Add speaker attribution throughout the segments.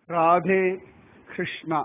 Speaker 1: ராதே கிருஷ்ணா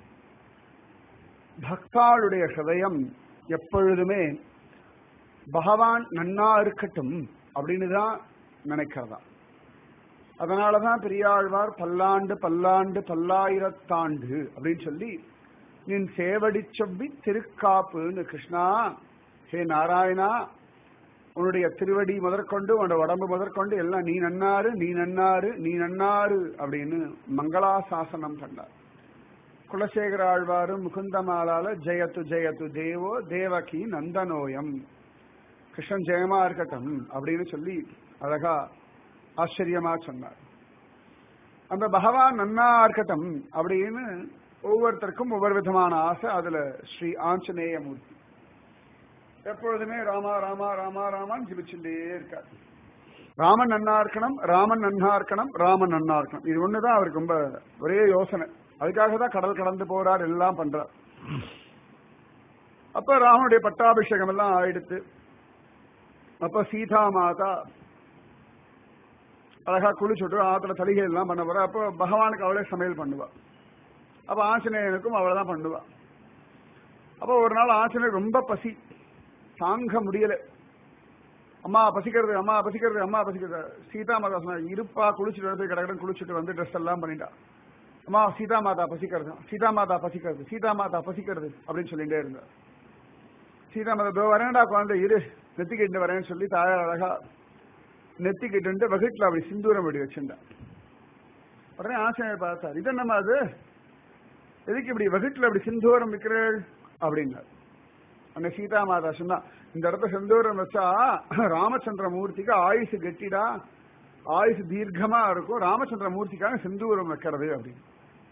Speaker 1: பக்தாளுடைய ஹிருதயம் எப்பொழுதுமே பகவான் நன்னா இருக்கட்டும் அப்படின்னு தான் நினைக்கிறதா அதனாலதான் பெரியாழ்வார் பல்லாண்டு பல்லாண்டு பல்லாயிரத்தாண்டு அப்படின்னு சொல்லி நின் சேவடி செவ்வி திருக்காப்புன்னு கிருஷ்ணா ஹே நாராயணா உன்னுடைய திருவடி முதற்கொண்டு உன்னோட உடம்பு முதற்கொண்டு எல்லாம் நீ நன்னாரு நீ நன்னாரு நீ நன்னாரு அப்படின்னு மங்களாசாசனம் பண்ணார் குலசேகர ஆழ்வாரும் முகுந்தமாலால ஜெயத்து ஜெயத்து தேவோ தேவகி நந்தனோயம் கிருஷ்ணன் ஜெயமா இருக்கட்டும் அப்படின்னு சொல்லி அழகா ஆச்சரியமா சொன்னார் அந்த பகவான் நன்னா இருக்கட்டும் அப்படின்னு ஒவ்வொருத்தருக்கும் ஒவ்வொரு விதமான ஆசை அதுல ஸ்ரீ ஆஞ்சநேய மூர்த்தி எப்பொழுதுமே ராமா ராமா ராமா ராமான்னு ஜிபிச்சுட்டே இருக்கார் ராமன் நன்னா இருக்கணும் ராமன் நன்னா இருக்கணும் ராமன் நன்னா இருக்கணும் இது ஒண்ணுதான் அவருக்கு ரொம்ப ஒரே யோசனை அதுக்காக தான் கடல் கடந்து போறார் எல்லாம் பண்றார் அப்ப ராமனுடைய பட்டாபிஷேகம் எல்லாம் ஆயிடுத்து அப்ப சீதா மாதா அழகா குளிச்சுட்டு ஆத்துல தலிகை எல்லாம் பண்ண போற அப்போ பகவானுக்கு அவளே சமையல் பண்ணுவா அப்ப ஆஞ்சநேயனுக்கும் அவளை தான் பண்ணுவா அப்போ ஒரு நாள் ஆஞ்சநேயர் ரொம்ப பசி தாங்க முடியல அம்மா பசிக்கிறது அம்மா பசிக்கிறது அம்மா பசிக்கிறது சீதா மாதா சொன்னா இருப்பா குளிச்சுட்டு வந்து கடகடன் குளிச்சுட்டு வந்து ட்ரெஸ் எல்லாம் பண்ணிட்டா அம்மா சீதா மாதா பசிக்கிறது சீதா மாதா பசிக்கிறது சீதா மாதா பசிக்கிறது அப்படின்னு சொல்லிட்டே இருந்தார் சீதா மாதா இதோ வரேன்டா குழந்தை இரு நெத்திக்கிட்டு வரேன்னு சொல்லி தாயார் அழகா நெத்திக்கிட்டு வகுட்டில் அப்படி சிந்தூரம் வெடி வச்சிருந்தேன் உடனே ஆசிரியர் பார்த்தார் இது என்னம்மா அது எதுக்கு இப்படி வகுட்டில் அப்படி சிந்தூரம் வைக்கிறேள் அப்படின்னார் அந்த சீதா மாதா சொன்னா இந்த இடத்த செந்தூரம் வச்சா ராமச்சந்திர மூர்த்திக்கு ஆயுசு கெட்டிடா ஆயுசு தீர்க்கமா இருக்கும் ராமச்சந்திர மூர்த்திக்காக செந்தூரம் வைக்கிறது அப்படின்னு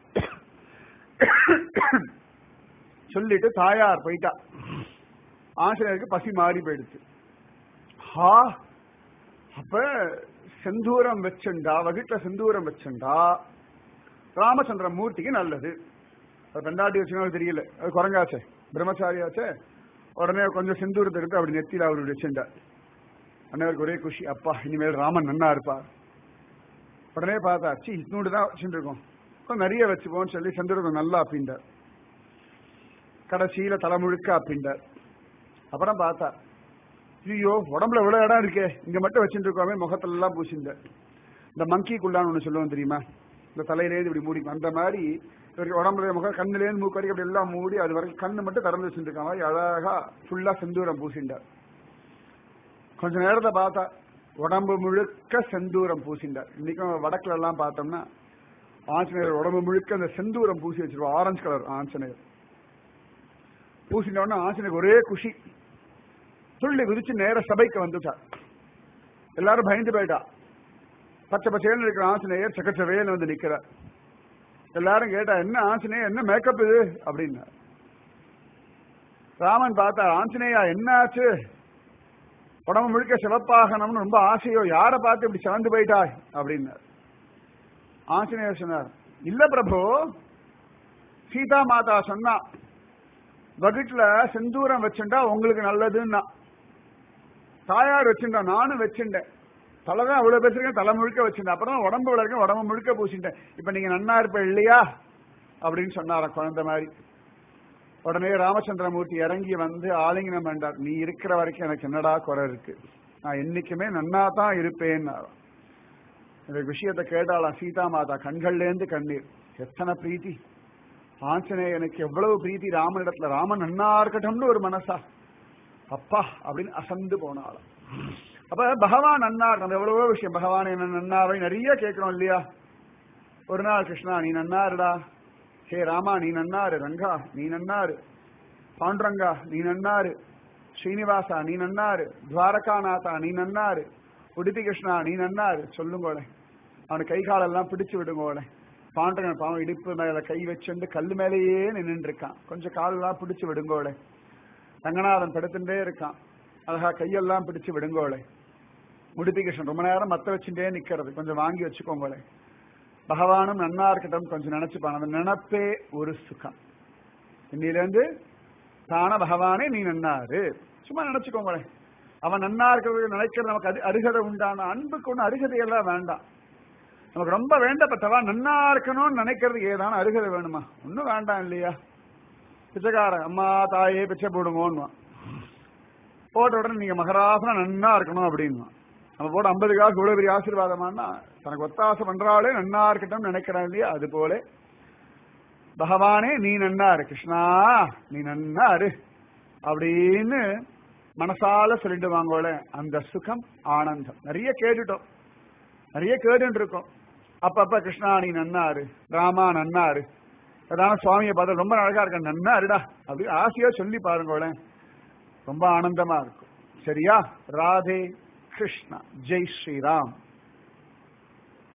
Speaker 1: சொல்லிட்டு தாயார் போயிட்டா ஆசிரியருக்கு பசி மாறி போயிடுச்சு ஹா அப்ப செந்தூரம் வச்சுண்டா வகுட்டுல செந்தூரம் வச்சுண்டா ராமச்சந்திர மூர்த்திக்கு நல்லது அது பெண்டாட்டி வச்சுனாலும் தெரியல அது குரங்காச்சே பிரம்மச்சாரியாச்சே உடனே கொஞ்சம் செந்தூரத்தை எடுத்து அப்படி நெத்தியில் அவருடைய வச்சுட்டார் அண்ணவருக்கு ஒரே குஷி அப்பா இனிமேல் ராமன் நன்னா இருப்பார் உடனே பார்த்தா சி இன்னொன்று தான் வச்சுட்டு இருக்கோம் கொஞ்சம் நிறைய வச்சுப்போம்னு சொல்லி செந்தூரத்தை நல்லா அப்பிண்டார் கடைசியில தலை முழுக்க அப்பிண்டார் அப்புறம் பார்த்தா ஐயோ உடம்புல இவ்வளவு இடம் இருக்கே இங்க மட்டும் வச்சுட்டு இருக்கோமே முகத்துல எல்லாம் பூசிந்தார் இந்த மங்கி குள்ளான்னு ஒண்ணு சொல்லுவோம் தெரியுமா இந்த தலையிலேருந்து இப்படி மூடி அந்த மாதிரி இவருக்கு உடம்புல முகம் கண்ணுலேருந்து மூக்கு வரைக்கும் அப்படி எல்லாம் மூடி அது வரைக்கும் கண்ணு மட்டும் திறந்து வச்சுருக்க மாதிரி அழகா ஃபுல்லா செந்தூரம் பூசிண்டார் கொஞ்ச நேரத்தை பார்த்தா உடம்பு முழுக்க செந்தூரம் பூசிண்டார் இன்னைக்கும் வடக்குல எல்லாம் பார்த்தோம்னா ஆஞ்சநேயர் உடம்பு முழுக்க அந்த செந்தூரம் பூசி வச்சிருவோம் ஆரஞ்சு கலர் ஆஞ்சநேயர் பூசின உடனே ஆஞ்சநேயர் ஒரே குஷி துள்ளி குதிச்சு நேர சபைக்கு வந்துட்டார் எல்லாரும் பயந்து போயிட்டா பச்சை பச்சைன்னு இருக்கிற ஆஞ்சநேயர் சக்கச்சவேன்னு வந்து நிக்கிறார் எல்லாரும் கேட்டா என்ன ஆஞ்சநேயர் என்ன மேக்கப் இது அப்படின்னா ராமன் பார்த்தா ஆஞ்சநேயா என்ன ஆச்சு உடம்பு முழுக்க சிவப்பாகணும்னு ரொம்ப ஆசையோ யாரை பார்த்து இப்படி சிவந்து போயிட்டாய் அப்படின்னார் ஆஞ்சநேயர் சொன்னார் இல்ல பிரபு சீதா மாதா சொன்னா வகுட்டுல செந்தூரம் வச்சுட்டா உங்களுக்கு நல்லதுன்னா தாயார் வச்சுட்டா நானும் வச்சுட்டேன் தலைதான் அவ்வளவு பேசுறேன் தலை முழுக்க வச்சுட்டேன் அப்புறம் உடம்பு வளர்க்க உடம்பு முழுக்க பூசிட்டேன் இப்ப நீங்க நன்னா இருப்ப இல்லையா அப்படின்னு சொன்னாராம் குழந்தை மாதிரி உடனே ராமச்சந்திரமூர்த்தி இறங்கி வந்து ஆலிங்கனம் பண்ணார் நீ இருக்கிற வரைக்கும் எனக்கு என்னடா குறை இருக்கு நான் என்னைக்குமே நன்னா தான் இருப்பேன்னு இந்த விஷயத்தை கேட்டாலாம் சீதா மாதா கண்கள்லேருந்து கண்ணீர் எத்தனை பிரீத்தி ஆஞ்சநேயனுக்கு எவ்வளவு பிரீத்தி ராமனிடத்துல ராமன் நன்னா இருக்கட்டும்னு ஒரு மனசா அப்பா அப்படின்னு அசந்து போனாலும் அப்ப பகவான் நன்னார் நம்ம எவ்வளவோ விஷயம் பகவான் என்ன நன்னாவை நிறைய கேட்கிறோம் இல்லையா ஒரு நாள் கிருஷ்ணா நீ நன்னாருடா ஹே ராமா நீ நன்னாரு ரங்கா நீ நன்னாரு பாண்டுரங்கா நீ நன்னாரு ஸ்ரீனிவாசா நீ நன்னாரு துவாரகாநாதா நீ நன்னாரு உடுப்பி கிருஷ்ணா நீ நன்னாரு சொல்லுங்கோளே அவனுக்கு கை காலெல்லாம் பிடிச்சு விடுங்கோளே பாண்டவன் பாவம் இடுப்பு மேல கை வச்சுண்டு கல்லு மேலேயே நின்று இருக்கான் கொஞ்சம் காலெல்லாம் பிடிச்சு விடுங்கோளே ரங்கநாதன் படுத்துட்டே இருக்கான் அழகா கையெல்லாம் பிடிச்சு விடுங்கோளே முடுப்பி கிருஷ்ணன் ரொம்ப நேரம் மத்த வச்சுட்டே நிக்கிறது கொஞ்சம் வாங்கி வச்சுக்கோங்களே பகவானும் நன்னா இருக்கட்டும் கொஞ்சம் நினைச்சுப்பான் அந்த நினப்பே ஒரு சுகம் இன்னிலிருந்து தான பகவானே நீ நன்னாரு சும்மா நினைச்சுக்கோங்களேன் அவன் நன்னா இருக்கிறது நினைக்கிறது நமக்கு அது அருகதை உண்டான அன்புக்கு ஒண்ணு அருகதையெல்லாம் வேண்டாம் நமக்கு ரொம்ப வேண்டப்பட்டவா நன்னா இருக்கணும்னு நினைக்கிறதுக்கு ஏதான அருகதை வேணுமா ஒன்றும் வேண்டாம் இல்லையா பிச்சைக்காரன் அம்மா தாயே பிச்சை போடுங்கோன்னு போட்ட உடனே நீங்க மகராசனா நன்னா இருக்கணும் அப்படின்னு நம்ம போட்டு ஐம்பது காசு இவ்வளவு பெரிய ஆசீர்வாதமானா தனக்கு ஒத்தாசை பண்றாளே நன்னா இருக்கட்டும் நினைக்கிறான் இல்லையா அது போல பகவானே நீ நன்னா இரு கிருஷ்ணா நீ நன்னா இரு அப்படின்னு மனசால சொல்லிட்டு வாங்கோல அந்த சுகம் ஆனந்தம் நிறைய கேட்டுட்டோம் நிறைய கேட்டுட்டு இருக்கோம் அப்பப்ப கிருஷ்ணா நீ நன்னாரு ராமா நன்னாரு அதான சுவாமியை பார்த்தா ரொம்ப அழகா இருக்க நன்னா இருடா அப்படி ஆசையா சொல்லி பாருங்களேன் ரொம்ப ஆனந்தமா இருக்கும் சரியா ராதே கிருஷ்ணா ஜெய் ஸ்ரீராம்